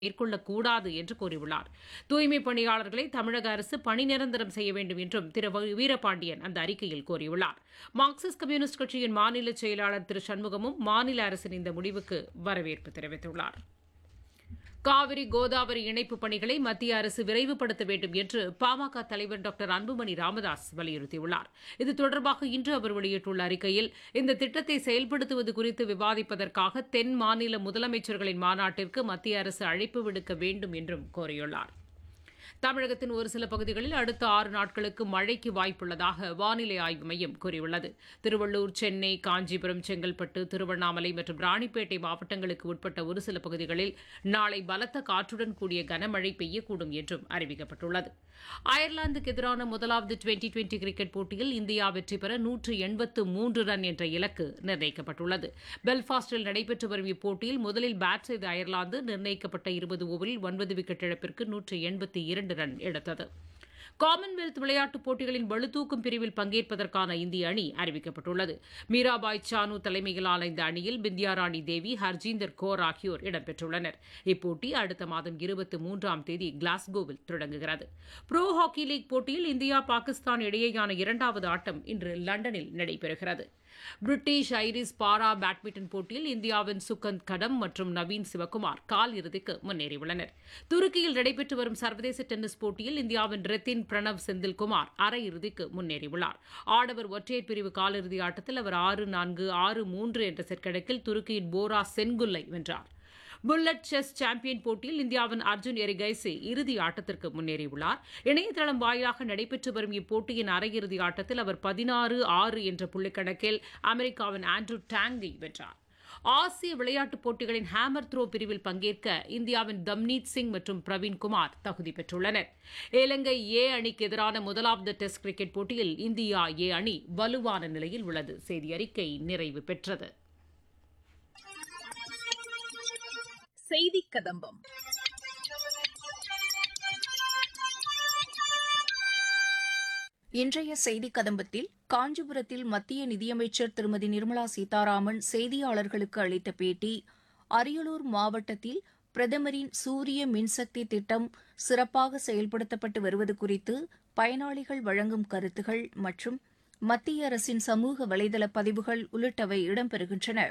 மேற்கொள்ளக்கூடாது என்று கூறியுள்ளார் தூய்மை பணியாளர்களை தமிழக அரசு பணி நிரந்தரம் செய்ய வேண்டும் என்றும் திரு வ- வீரபாண்டியன் அந்த அறிக்கையில் கோரியுள்ளார் மார்க்சிஸ்ட் கம்யூனிஸ்ட் கட்சியின் மாநில செயலாளர் திரு சண்முகமும் மாநில அரசின் இந்த முடிவுக்கு வரவேற்பு தெரிவித்துள்ளார் காவிரி கோதாவரி இணைப்பு பணிகளை மத்திய அரசு விரைவுபடுத்த வேண்டும் என்று பாமக தலைவர் டாக்டர் அன்புமணி ராமதாஸ் வலியுறுத்தியுள்ளார் இது தொடர்பாக இன்று அவர் வெளியிட்டுள்ள அறிக்கையில் இந்த திட்டத்தை செயல்படுத்துவது குறித்து விவாதிப்பதற்காக தென் மாநில முதலமைச்சர்களின் மாநாட்டிற்கு மத்திய அரசு அழைப்பு விடுக்க வேண்டும் என்றும் கோரியுள்ளார் தமிழகத்தின் ஒரு சில பகுதிகளில் அடுத்த ஆறு நாட்களுக்கு மழைக்கு வாய்ப்புள்ளதாக வானிலை ஆய்வு மையம் கூறியுள்ளது திருவள்ளூர் சென்னை காஞ்சிபுரம் செங்கல்பட்டு திருவண்ணாமலை மற்றும் ராணிப்பேட்டை மாவட்டங்களுக்கு உட்பட்ட ஒரு சில பகுதிகளில் நாளை பலத்த காற்றுடன் கூடிய கனமழை பெய்யக்கூடும் என்றும் அறிவிக்கப்பட்டுள்ளது அயர்லாந்துக்கு எதிரான முதலாவது டுவெண்டி டுவெண்டி கிரிக்கெட் போட்டியில் இந்தியா வெற்றி பெற நூற்று எண்பத்து மூன்று ரன் என்ற இலக்கு நிர்ணயிக்கப்பட்டுள்ளது பெல்ஃபாஸ்டில் நடைபெற்று வரும் இப்போட்டியில் முதலில் பேட் செய்த அயர்லாந்து நிர்ணயிக்கப்பட்ட இருபது ஓவரில் ஒன்பது விக்கெட் இழப்பிற்கு நூற்று எண்பத்தி இரண்டு ரன் எடுத்தது காமன்வெல்த் விளையாட்டுப் போட்டிகளின் பளுதூக்கும் பிரிவில் பங்கேற்பதற்கான இந்திய அணி அறிவிக்கப்பட்டுள்ளது மீராபாய் சானு தலைமையிலான இந்த அணியில் பிந்தியாராணி தேவி ஹர்ஜீந்தர் கோர் ஆகியோர் இடம்பெற்றுள்ளனர் இப்போட்டி அடுத்த மாதம் இருபத்தி மூன்றாம் தேதி கிளாஸ்கோவில் தொடங்குகிறது ப்ரோ ஹாக்கி லீக் போட்டியில் இந்தியா பாகிஸ்தான் இடையேயான இரண்டாவது ஆட்டம் இன்று லண்டனில் நடைபெறுகிறது பிரிட்டிஷ் ஐரிஸ் பாரா பேட்மிண்டன் போட்டியில் இந்தியாவின் சுகந்த் கடம் மற்றும் நவீன் சிவகுமார் கால் இறுதிக்கு முன்னேறியுள்ளனர் துருக்கியில் நடைபெற்று வரும் சர்வதேச டென்னிஸ் போட்டியில் இந்தியாவின் ரெத்தின் பிரணவ் செந்தில்குமார் அரையிறுதிக்கு முன்னேறியுள்ளார் ஆடவர் ஒற்றையர் பிரிவு காலிறுதி ஆட்டத்தில் அவர் ஆறு நான்கு ஆறு மூன்று என்ற செட் கணக்கில் துருக்கியின் போரா சென்குல்லை வென்றார் புல்லட் செஸ் சாம்பியன் போட்டியில் இந்தியாவின் அர்ஜுன் எரிகைசி இறுதி ஆட்டத்திற்கு முன்னேறியுள்ளார் இணையதளம் வாயிலாக நடைபெற்று வரும் இப்போட்டியின் அரையிறுதி ஆட்டத்தில் அவர் பதினாறு ஆறு என்ற புள்ளிக்கணக்கில் அமெரிக்காவின் ஆண்ட்ரூ டாங்கை வென்றார் ஆசிய விளையாட்டுப் போட்டிகளின் ஹேமர் த்ரோ பிரிவில் பங்கேற்க இந்தியாவின் தம்னீத் சிங் மற்றும் பிரவீன் குமார் தகுதி பெற்றுள்ளனர் இலங்கை ஏ அணிக்கு எதிரான முதலாவது டெஸ்ட் கிரிக்கெட் போட்டியில் இந்தியா ஏ அணி வலுவான நிலையில் உள்ளது செய்தி அறிக்கை நிறைவு பெற்றது செய்தி கதம்பம் இன்றைய செய்தி கதம்பத்தில் காஞ்சிபுரத்தில் மத்திய நிதியமைச்சர் திருமதி நிர்மலா சீதாராமன் செய்தியாளர்களுக்கு அளித்த பேட்டி அரியலூர் மாவட்டத்தில் பிரதமரின் சூரிய மின்சக்தி திட்டம் சிறப்பாக செயல்படுத்தப்பட்டு வருவது குறித்து பயனாளிகள் வழங்கும் கருத்துகள் மற்றும் மத்திய அரசின் சமூக வலைதள பதிவுகள் உள்ளிட்டவை இடம்பெறுகின்றன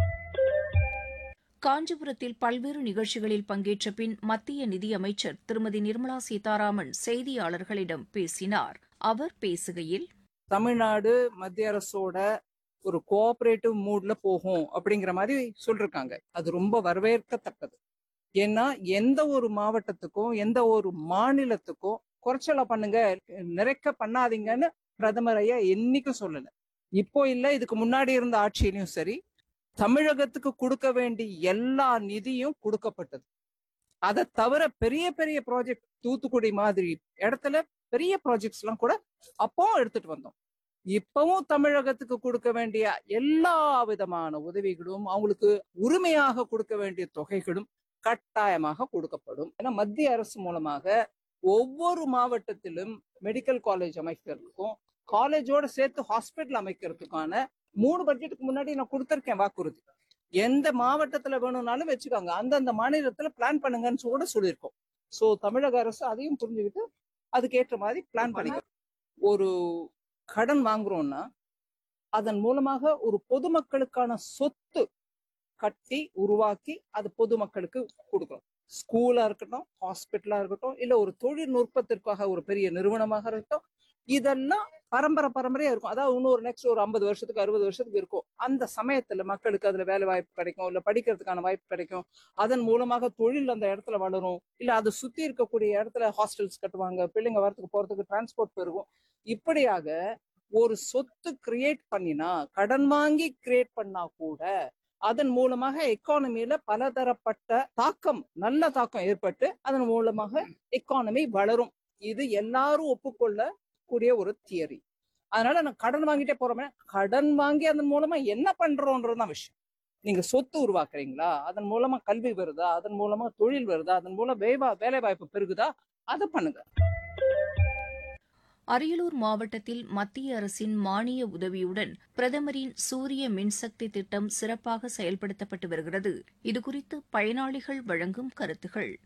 காஞ்சிபுரத்தில் பல்வேறு நிகழ்ச்சிகளில் பங்கேற்ற பின் மத்திய நிதியமைச்சர் திருமதி நிர்மலா சீதாராமன் செய்தியாளர்களிடம் பேசினார் அவர் பேசுகையில் தமிழ்நாடு மத்திய அரசோட ஒரு கோஆபரேட்டிவ் மூட்ல போகும் அப்படிங்கிற மாதிரி சொல்லிருக்காங்க அது ரொம்ப வரவேற்கத்தக்கது ஏன்னா எந்த ஒரு மாவட்டத்துக்கும் எந்த ஒரு மாநிலத்துக்கும் குறைச்சலா பண்ணுங்க நிறைக்க பண்ணாதீங்கன்னு பிரதமர் ஐயா என்னைக்கும் சொல்லல இப்போ இல்ல இதுக்கு முன்னாடி இருந்த ஆட்சியிலையும் சரி தமிழகத்துக்கு கொடுக்க வேண்டிய எல்லா நிதியும் கொடுக்கப்பட்டது அதை தவிர பெரிய பெரிய ப்ராஜெக்ட் தூத்துக்குடி மாதிரி இடத்துல பெரிய ப்ராஜெக்ட்ஸ் எல்லாம் கூட அப்போ எடுத்துட்டு வந்தோம் இப்பவும் தமிழகத்துக்கு கொடுக்க வேண்டிய எல்லா விதமான உதவிகளும் அவங்களுக்கு உரிமையாக கொடுக்க வேண்டிய தொகைகளும் கட்டாயமாக கொடுக்கப்படும் ஏன்னா மத்திய அரசு மூலமாக ஒவ்வொரு மாவட்டத்திலும் மெடிக்கல் காலேஜ் அமைக்கிறதுக்கும் காலேஜோட சேர்த்து ஹாஸ்பிட்டல் அமைக்கிறதுக்கான மூணு பட்ஜெட்டுக்கு முன்னாடி நான் கொடுத்துருக்கேன் வாக்குறுதி எந்த மாவட்டத்துல வேணும்னாலும் வச்சுக்கோங்க அந்தந்த மாநிலத்துல பிளான் பண்ணுங்கன்னு கூட சொல்லியிருக்கோம் சோ தமிழக அரசு அதையும் புரிஞ்சுக்கிட்டு அதுக்கேற்ற மாதிரி பிளான் பண்ணிக்கணும் ஒரு கடன் வாங்குறோம்னா அதன் மூலமாக ஒரு பொதுமக்களுக்கான சொத்து கட்டி உருவாக்கி அது பொதுமக்களுக்கு கொடுக்கணும் ஸ்கூலா இருக்கட்டும் ஹாஸ்பிட்டலா இருக்கட்டும் இல்ல ஒரு தொழில்நுட்பத்திற்காக ஒரு பெரிய நிறுவனமாக இருக்கட்டும் இதெல்லாம் பரம்பரை பரம்பரையா இருக்கும் அதாவது இன்னொரு நெக்ஸ்ட் ஒரு ஐம்பது வருஷத்துக்கு அறுபது வருஷத்துக்கு இருக்கும் அந்த சமயத்துல மக்களுக்கு அதுல வேலை வாய்ப்பு கிடைக்கும் இல்ல படிக்கிறதுக்கான வாய்ப்பு கிடைக்கும் அதன் மூலமாக தொழில் அந்த இடத்துல வளரும் இல்ல அது சுத்தி இருக்கக்கூடிய இடத்துல ஹாஸ்டல்ஸ் கட்டுவாங்க பிள்ளைங்க வரத்துக்கு போறதுக்கு டிரான்ஸ்போர்ட் பெருகும் இப்படியாக ஒரு சொத்து கிரியேட் பண்ணினா கடன் வாங்கி கிரியேட் பண்ணா கூட அதன் மூலமாக எக்கானமியில பலதரப்பட்ட தாக்கம் நல்ல தாக்கம் ஏற்பட்டு அதன் மூலமாக எக்கானமி வளரும் இது எல்லாரும் ஒப்புக்கொள்ள கூடிய ஒரு தியரி அதனால நான் கடன் வாங்கிட்டே போறோமே கடன் வாங்கி அதன் மூலமா என்ன பண்றோன்றதுதான் விஷயம் நீங்க சொத்து உருவாக்குறீங்களா அதன் மூலமா கல்வி வருதா அதன் மூலமா தொழில் வருதா அதன் மூலம் வேவா வேலை வாய்ப்பு பெருகுதா அதை பண்ணுங்க அரியலூர் மாவட்டத்தில் மத்திய அரசின் மானிய உதவியுடன் பிரதமரின் சூரிய மின்சக்தி திட்டம் சிறப்பாக செயல்படுத்தப்பட்டு வருகிறது இதுகுறித்து பயனாளிகள் வழங்கும் கருத்துகள்